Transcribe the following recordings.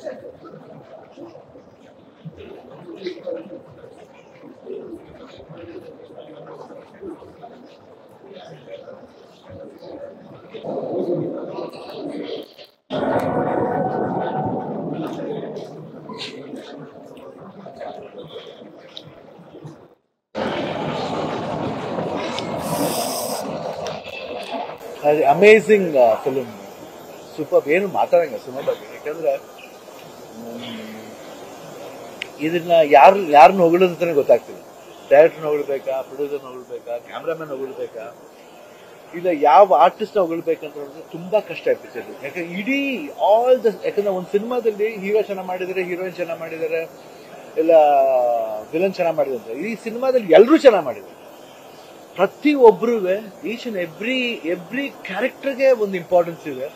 Amazing film super ಏನು ಮಾತಾಡಂಗ cinema ಬಗ್ಗೆ ಯಾಕಂದ್ರೆ ಮ್, ಇದನ್ನ ಯಾರು ಯಾರನ್ನ ಹೊಗಳೋದು ಅಂತಾನೆ ಗೊತ್ತಾಗ್ತಿಲ್ಲ ಡೈರೆಕ್ಟರ್ನ ಹೊಗಳ್ಬೇಕಾ ಪ್ರೊಡ್ಯೂಸರ್ನ ಹೊಗಳ್ಬೇಕಾ ಕ್ಯಾಮ್ರಾಮನ್ ಹೊಗಳ್ಬೇಕಾ ಇಲ್ಲ ಯಾವ ಆರ್ಟಿಸ್ಟ್ ಹೊಗಳ್ಬೇಕಂತ ಹೇಳಿದ್ರೆ ತುಂಬಾ ಕಷ್ಟ ಆಗ್ತಿತ್ತು ಇದು. ಯಾಕಂದ್ರೆ ಇಡೀ ಆಲ್ ದ ಯಾಕಂದ್ರೆ ಒಂದು ಸಿನಿಮಾದಲ್ಲಿ ಹೀರೋ ಚೆನ್ನಾಗಿ ಮಾಡಿದ್ದಾರೆ ಹೀರೋಯಿನ್ ಚೆನ್ನಾಗಿ ಮಾಡಿದ್ದಾರೆ ಇಲ್ಲ ವಿಲನ್ ಚೆನ್ನಾಗಿ ಮಾಡಿದ್ದಾರೆ ಈ ಸಿನಿಮಾದಲ್ಲಿ ಎಲ್ಲರೂ ಚೆನ್ನಾಗಿ ಮಾಡಿದ್ದಾರೆ ಪ್ರತಿ ಒಬ್ರು ಈಚ್ ಅಂಡ್ ಎವ್ರಿ ಎವ್ರಿ ಕ್ಯಾರೆಕ್ಟರ್ಗೆ ಒಂದು ಇಂಪಾರ್ಟೆನ್ಸ್ ಇದೆ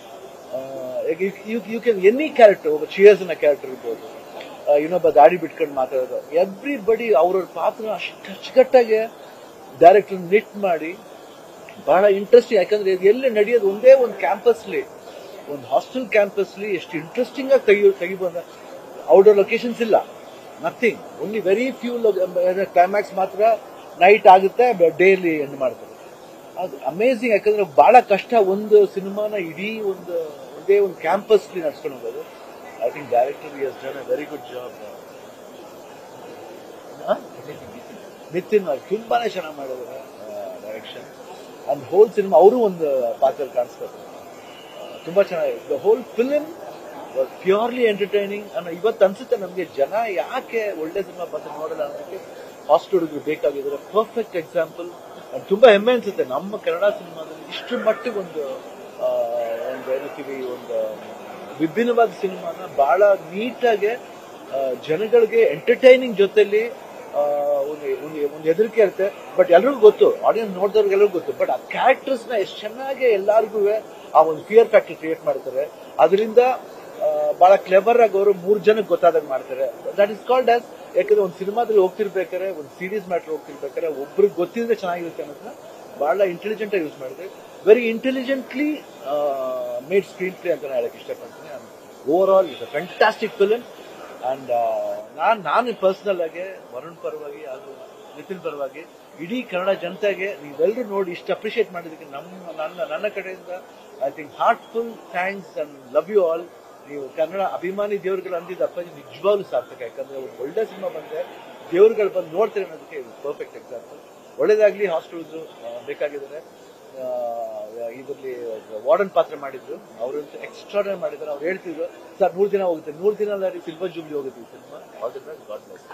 ಯು ಕ್ಯಾನ್ ಎನಿ ಕ್ಯಾರೆಕ್ಟರ್ ಒಬ್ಬ ಚಿಯರ್ಸ್ ನ ಕ್ಯಾರೆಕ್ಟರ್ ಇರ್ಬೋದು ಆ, ಇನ್ನೊಬ್ಬ ದಾಡಿ ಬಿಟ್ಕೊಂಡು ಮಾತಾಡೋದು ಎವ್ರಿ ಬಡಿ ಅವ್ರವ್ರ ಪಾತ್ರ ಅಷ್ಟು ಅಚ್ಚುಕಟ್ಟಾಗಿ ಡೈರೆಕ್ಟರ್ ನಿಟ್ ಮಾಡಿ ಬಹಳ ಇಂಟ್ರೆಸ್ಟಿಂಗ್ ಯಾಕಂದ್ರೆ ಇದು ಎಲ್ಲಿ ನಡೆಯೋದು ಒಂದೇ ಒಂದು ಕ್ಯಾಂಪಸ್ಲಿ ಒಂದು ಹಾಸ್ಟೆಲ್ ಕ್ಯಾಂಪಸ್ಲಿ ಎಷ್ಟು ಇಂಟ್ರೆಸ್ಟಿಂಗ್ ಆಗಿ ತೆಗಿ ತೆಗಿಬೋದ ಔಟ್ಡೋರ್ ಲೊಕೇಶನ್ಸ್ ಇಲ್ಲ nothing only very few climax ಮಾತ್ರ ನೈಟ್ ಆಗುತ್ತೆ ಡೇಲಿ ಎಂಡ್ ಮಾಡ್ತಾರೆ ಅದು ಅಮೇಝಿಂಗ್ ಯಾಕಂದ್ರೆ ಬಹಳ ಕಷ್ಟ ಒಂದು ಸಿನಿಮಾನ ಇಡೀ ಒಂದು ಒಂದೇ ಒಂದು ಕ್ಯಾಂಪಸ್ಲಿ ನಡ್ಸ್ಕೊಂಡು ಹೋಗೋದು I think director has done a very good job Nitin ಅವ್ರು ತುಂಬಾನೇ ಚೆನ್ನಾಗಿ ಮಾಡಿದ್ದಾರೆ ಡೈರೆಕ್ಷನ್ ಅಂಡ್ ಹೋಲ್ ಸಿನಿಮಾ ಅವರು ಒಂದು ಪಾತ್ರ ಕಾಣಿಸ್ತಾರೆ ಆ, ತುಂಬಾ ಚೆನ್ನಾಗಿದೆ the whole film purely entertaining ಅನ್ನೋ ಇವತ್ತು ಅನ್ಸುತ್ತೆ ನಮಗೆ ಜನ ಯಾಕೆ ಒಳ್ಳೆ ಸಿನಿಮಾ ಬಂದು ನೋಡಲ್ಲ ಅನ್ನೋದಕ್ಕೆ ಹಾಸ್ಟ್ ಹುಡುಗರು ಬೇಕಾಗಿದ್ದಾರೆ ಪರ್ಫೆಕ್ಟ್ ಎಕ್ಸಾಂಪಲ್ ತುಂಬಾ ಹೆಮ್ಮೆ ಅನ್ಸುತ್ತೆ ನಮ್ಮ ಕನ್ನಡ ಸಿನಿಮಾದಲ್ಲಿ ಇಷ್ಟು ಮಟ್ಟಿಗೆ ಒಂದು ಆ, ಒಂದು ಏನಂತೀವಿ ಒಂದು ವಿಭಿನ್ನವಾದ ಸಿನಿಮಾನ ಬಹಳ ನೀಟಾಗಿ ಜನಗಳಿಗೆ ಎಂಟರ್ಟೈನಿಂಗ್ ಜೊತೆಲಿ ಆ, ಒಂದು ಒಂದು ಒಂದು ಹೆದರಿಕೆ ಇರುತ್ತೆ ಬಟ್ ಎಲ್ರಿಗೂ ಗೊತ್ತು ಆಡಿಯನ್ಸ್ ನೋಡಿದವ್ರಿಗೆಲ್ಲರಿಗೂ ಗೊತ್ತು ಬಟ್ ಆ ಕ್ಯಾರೆಕ್ಟರ್ಸ್ ನ ಎಷ್ಟು ಚೆನ್ನಾಗಿ ಎಲ್ಲಾರ್ಗು ಆ ಒಂದು ಫಿಯರ್ ಫ್ಯಾಕ್ಟರ್ ಕ್ರಿಯೇಟ್ ಮಾಡ್ತಾರೆ ಅದರಿಂದ ಆ, ಬಹಳ ಕ್ಲೆವರ್ ಆಗಿ ಅವರು ಮೂರ್ ಜನಕ್ಕೆ ಗೊತ್ತಾದಾಗ ಮಾಡ್ತಾರೆ ದಟ್ ಇಸ್ ಕಾಲ್ಡ್ ಆಸ್ ಯಾಕಂದ್ರೆ ಒಂದು ಸಿನಿಮಾದಲ್ಲಿ ಹೋಗ್ತಿರ್ಬೇಕಾದ್ರೆ ಒಂದು ಸೀರೀಸ್ ಮ್ಯಾಟರ್ ಹೋಗ್ತಿರ್ಬೇಕಾದ್ರೆ ಒಬ್ರಿಗೆ ಗೊತ್ತಿದ್ರೆ ಚೆನ್ನಾಗಿರುತ್ತೆ ಅನ್ನೋದನ್ನ ಬಹಳ ಇಂಟೆಲಿಜೆಂಟ್ ಆಗಿ ಯೂಸ್ ಮಾಡಿದ್ರೆ very intelligently made screenplay ಅಂತ ನಾನು ಹೇಳಕ್ ಇಷ್ಟಪಡ್ತೀನಿ over all is a fantastic film and ನಾನ್ ನಾನು ಪರ್ಸನಲ್ ಆಗಿ ವರುಣ್ ಪರವಾಗಿ ಹಾಗೂ ನಿತಿನ್ ಪರವಾಗಿ ಇಡೀ ಕನ್ನಡ ಜನತೆಗೆ ನೀವೆಲ್ಲರೂ ನೋಡಿ ಇಷ್ಟು ಅಪ್ರಿಶಿಯೇಟ್ ಮಾಡಿದಕ್ಕೆ ನಮ್ಮ ನನ್ನ ನನ್ನ ಕಡೆಯಿಂದ I think heartful thanks and love you all ನೀವು ಕನ್ನಡ ಅಭಿಮಾನಿ ದೇವರುಗಳು ಅಂದಿದ್ದ ಅಪ್ಪಾಜಿ ನಿಜವಾಗ್ಲೂ ಸಾರ್ಥಕ ಯಾಕಂದ್ರೆ ಒಂದು ಒಳ್ಳೆ ಸಿನಿಮಾ ಬಂದ್ರೆ ದೇವರುಗಳು ಬಂದು ನೋಡ್ತಾರೆ ಅನ್ನೋದಕ್ಕೆ ಪರ್ಫೆಕ್ಟ್ ಎಕ್ಸಾಂಪಲ್ ಒಳ್ಳೇದಾಗ್ಲಿ ಹಾಸ್ಟೆಲ್ಸ್ ಬೇಕಾಗಿದ್ದಾರೆ ಇದರಲ್ಲಿ ವಾರ್ಡನ್ ಪಾತ್ರ ಮಾಡಿದ್ರು ಅವರು ಎಕ್ಸ್ಟ್ರಾ ಮಾಡಿದ್ದಾರೆ ಅವ್ರು ಹೇಳ್ತಿದ್ರು ಸರ್ ನೂರು ದಿನ ಹೋಗುತ್ತೆ ನೂರು ದಿನ ಅಲ್ಲ ಸಿಲ್ವರ್ ಜೂಬ್ಲಿ ಹೋಗುತ್ತೆ ಈ cinema all the best god bless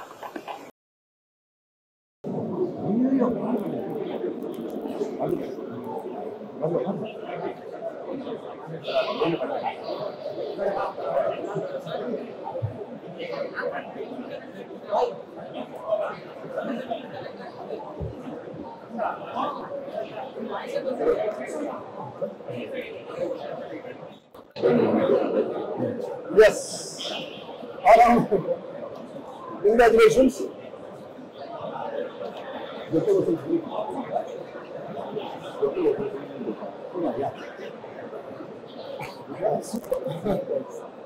Yes. Around. Congratulations. Doctor was free. Doctor was free. Yeah. Yes.